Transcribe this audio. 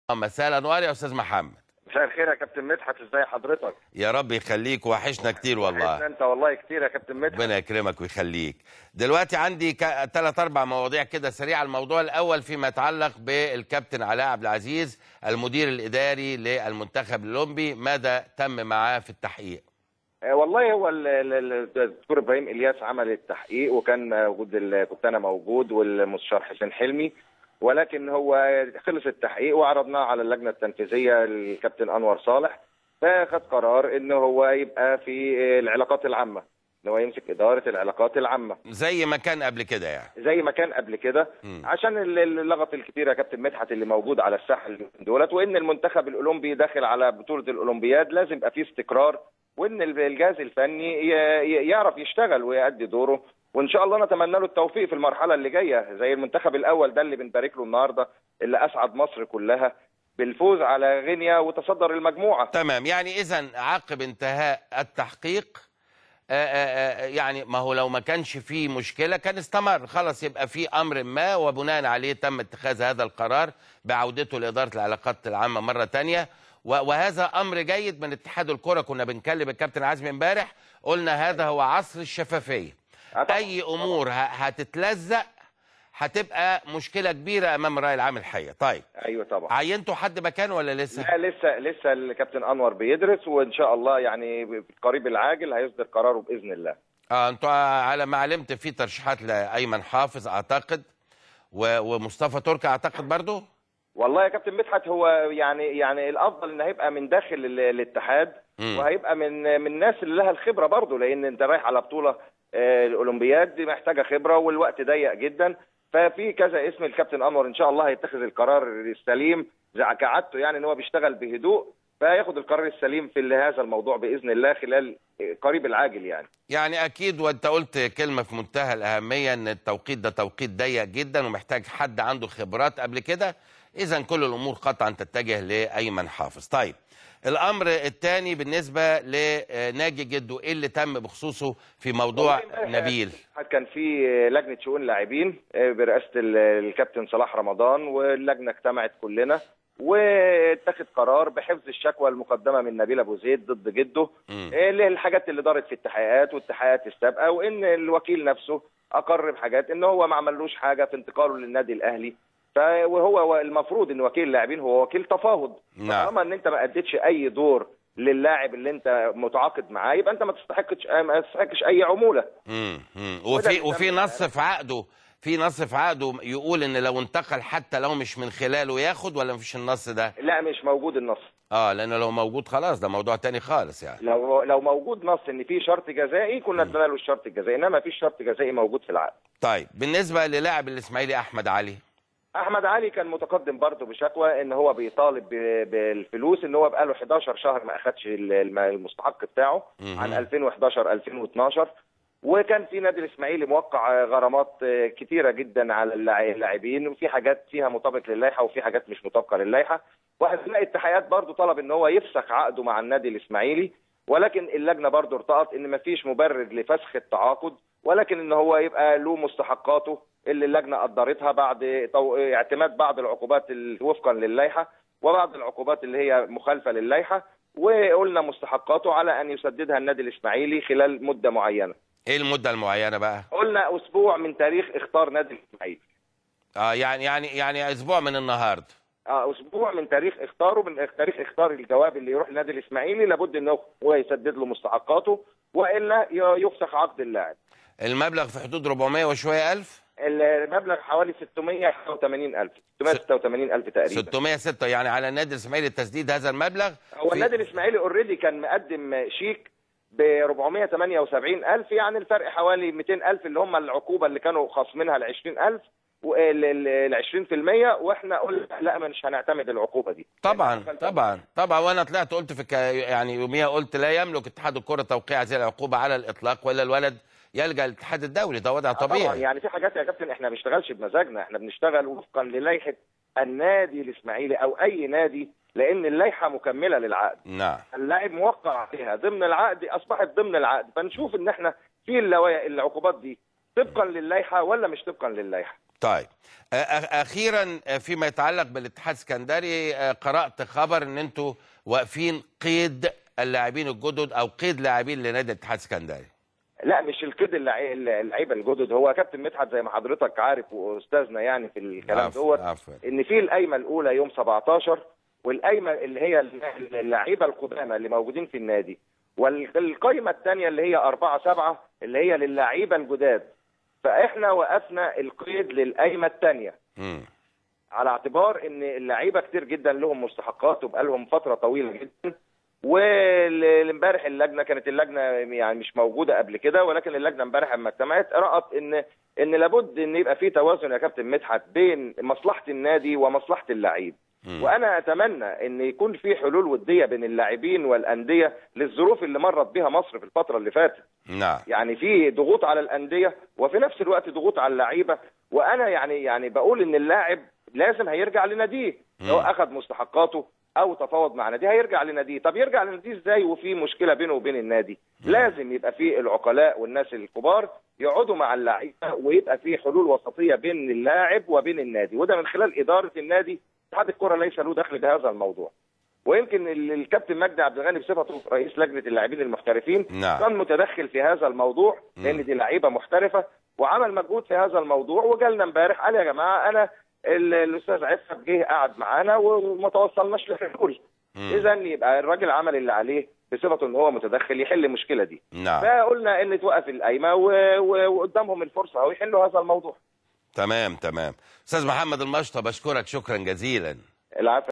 مساء الانوار يا استاذ محمد مساء الخير يا كابتن مدحت ازاي حضرتك؟ يا رب يخليك وحشنا كتير وحشنا والله انت والله كتير يا كابتن مدحت ربنا يكرمك ويخليك دلوقتي عندي ثلاث اربع مواضيع كده سريعه الموضوع الاول فيما يتعلق بالكابتن علاء عبد العزيز المدير الاداري للمنتخب الاولمبي ماذا تم معاه في التحقيق آه، والله هو ال- ال- ال- الدكتور ابراهيم الياس عمل التحقيق وكان موجود ال- كنت انا موجود والمستشار حسين حلمي ولكن هو خلص التحقيق وعرضناه على اللجنه التنفيذيه الكابتن انور صالح فاخذ قرار ان هو يبقى في العلاقات العامه ان هو يمسك اداره العلاقات العامه زي ما كان قبل كده يعني زي ما كان قبل كده مم. عشان ال- اللغط الكتير يا كابتن مدحت اللي موجود على الساحه اليومين دولت وان المنتخب الاولمبي داخل على بطوله الاولمبياد لازم يبقى فيه استقرار وان ال- الجهاز الفني ي- ي- يعرف يشتغل ويأدي دوره وان شاء الله نتمنى له التوفيق في المرحله اللي جايه زي المنتخب الاول ده اللي بنبارك له النهارده اللي اسعد مصر كلها بالفوز على غينيا وتصدر المجموعه تمام يعني اذا عقب انتهاء التحقيق آه، آه، آه، يعني ما هو لو ما كانش فيه مشكله كان استمر خلاص يبقى في امر ما وبناء عليه تم اتخاذ هذا القرار بعودته لاداره العلاقات العامه مره تانية و- وهذا امر جيد من اتحاد الكره كنا بنكلم الكابتن عزمي امبارح قلنا هذا هو عصر الشفافيه آه طبعاً. اي امور ه- هتتلزق هتبقى مشكله كبيره امام الراي العام الحقيقه طيب ايوه طبعا عينتوا حد مكانه ولا لسه لا لسه لسه الكابتن انور بيدرس وان شاء الله يعني في القريب العاجل هيصدر قراره باذن الله اه انتوا على ما علمت في ترشيحات لايمن حافظ اعتقد و... ومصطفى تركي اعتقد برضو والله يا كابتن مدحت هو يعني يعني الافضل ان هيبقى من داخل ال- الاتحاد مم. وهيبقى من من الناس اللي لها الخبره برضه لان انت رايح على بطوله آه، الاولمبياد دي محتاجه خبره والوقت ضيق جدا ففي كذا اسم الكابتن انور ان شاء الله هيتخذ القرار السليم زي كعادته يعني ان هو بيشتغل بهدوء فياخد القرار السليم في هذا الموضوع باذن الله خلال قريب العاجل يعني يعني اكيد وانت قلت كلمه في منتهى الاهميه ان التوقيت ده توقيت ضيق جدا ومحتاج حد عنده خبرات قبل كده اذا كل الامور قطعا تتجه لايمن حافظ طيب الامر الثاني بالنسبه لناجي جدو ايه اللي تم بخصوصه في موضوع والله امبارح نبيل كان في لجنه شؤون لاعبين برئاسه ال- الكابتن صلاح رمضان واللجنه اجتمعت كلنا واتخذ قرار بحفظ الشكوى المقدمه من نبيل ابو زيد ضد جده مم. اللي هي الحاجات اللي دارت في التحقيقات والتحقيقات السابقه وان الوكيل نفسه اقر بحاجات ان هو ما عملوش حاجه في انتقاله للنادي الاهلي ف- وهو المفروض ان وكيل اللاعبين هو وكيل تفاوض نعم. طالما ان انت ما اديتش اي دور للاعب اللي انت متعاقد معاه يبقى انت ما تستحقش ما تستحقش اي عموله مم. مم. وده وفي اللي وفي تم نص في عقده في نص في عقده يقول ان لو انتقل حتى لو مش من خلاله ياخد ولا مفيش النص ده لا مش موجود النص اه لانه لو موجود خلاص ده موضوع تاني خالص يعني لو لو موجود نص ان في شرط جزائي كنا ادينا له الشرط الجزائي انما فيش شرط جزائي موجود في العقد طيب بالنسبه للاعب الاسماعيلي احمد علي احمد علي كان متقدم برضه بشكوى ان هو بيطالب ب- بالفلوس ان هو بقاله 11 شهر ما اخدش ال- الم- المستحق بتاعه مهم. عن 2011 2012 وكان في نادي الاسماعيلي موقع غرامات آه، كتيره جدا على اللاع- اللاعبين وفي حاجات فيها مطابق للائحه وفي حاجات مش مطابقه للائحه واثناء التحقيقات برضه طلب ان هو يفسخ عقده مع النادي الاسماعيلي ولكن اللجنه برضه ارتأت ان مفيش مبرر لفسخ التعاقد ولكن ان هو يبقى له مستحقاته اللي اللجنه قدرتها بعد تو- اعتماد بعض العقوبات ال- وفقا للائحه وبعض العقوبات اللي هي مخالفه للائحه وقلنا مستحقاته على ان يسددها النادي الاسماعيلي خلال مده معينه. ايه المده المعينه بقى قلنا اسبوع من تاريخ اختار نادي الاسماعيلي. اه يعني يعني يعني اسبوع من النهارده اه اسبوع من تاريخ اختاره من تاريخ اختار الجواب اللي يروح النادي الاسماعيلي لابد ان هو يسدد له مستحقاته والا ي- يفسخ عقد اللاعب. المبلغ في حدود 400 وشويه الف المبلغ حوالي 686000 686000 تقريبا 606 يعني على النادي الاسماعيلي تسديد هذا المبلغ هو في- النادي الاسماعيلي اوريدي كان مقدم شيك ب 478000 يعني الفرق حوالي 200000 اللي هم العقوبه اللي كانوا خاصمينها ل 20000 ال 20% واحنا قلنا لا مش هنعتمد العقوبه دي طبعا طبعا طبعا وانا طلعت قلت في ك... يعني يوميها قلت لا يملك اتحاد الكره توقيع هذه العقوبه على الاطلاق ولا الولد يلجا للاتحاد الدولي ده وضع طبعا طبيعي يعني في حاجات يا كابتن احنا ما بنشتغلش بمزاجنا احنا بنشتغل وفقا للائحه النادي الاسماعيلي او اي نادي لان اللائحه مكمله للعقد نعم اللاعب موقع عليها ضمن العقد اصبحت ضمن العقد فنشوف ان احنا في اللوا- العقوبات دي طبقا للائحه ولا مش طبقا للائحه طيب آه، آه، اخيرا آه، فيما يتعلق بالاتحاد السكندري آه، قرات خبر ان انتوا واقفين قيد اللاعبين الجدد او قيد لاعبين لنادي الاتحاد السكندري لا مش القيد اللعي- اللعيبه الجدد هو كابتن مدحت زي ما حضرتك عارف واستاذنا يعني في الكلام عفوا، دوت عفوا. ان في القايمه الاولى يوم 17 والقايمه اللي هي اللعيبه القدامى اللي موجودين في النادي والقايمه الثانيه اللي هي 4 7 اللي هي للعيبه الجداد فاحنا وقفنا القيد للقايمه الثانيه مم. على اعتبار ان اللعيبه كتير جدا لهم مستحقات وبقى لهم فتره طويله جدا والامبارح اللجنه كانت اللجنه يعني مش موجوده قبل كده ولكن اللجنه امبارح لما اجتمعت رأت ان ان لابد ان يبقى في توازن يا كابتن مدحت بين مصلحه النادي ومصلحه اللعيب مم. وانا اتمنى ان يكون في حلول وديه بين اللاعبين والانديه للظروف اللي مرت بها مصر في الفتره اللي فاتت نعم يعني في ضغوط على الانديه وفي نفس الوقت ضغوط على اللعيبه وانا يعني يعني بقول ان اللاعب لازم هيرجع لناديه لو مم. اخذ مستحقاته او تفاوض مع ناديه هيرجع لناديه طب يرجع لناديه ازاي وفي مشكله بينه وبين النادي لازم يبقى في العقلاء والناس الكبار يقعدوا مع اللعيبه ويبقى في حلول وسطيه بين اللاعب وبين النادي وده من خلال اداره النادي اتحاد الكره ليس له دخل بهذا الموضوع ويمكن ال- الكابتن مجدي عبد الغني بصفته رئيس لجنه اللاعبين المحترفين نعم. كان متدخل في هذا الموضوع لان دي لعيبه محترفه وعمل مجهود في هذا الموضوع وجالنا امبارح قال يا جماعه انا ال- الاستاذ عفت جه قعد معانا وما توصلناش لحلول مم. اذا يبقى الراجل عمل اللي عليه بصفته ان هو متدخل يحل المشكله دي نعم فقلنا ان توقف القايمه و- و- وقدامهم الفرصه اهو يحلوا هذا الموضوع تمام تمام استاذ محمد المشطه بشكرك شكرا جزيلا العفو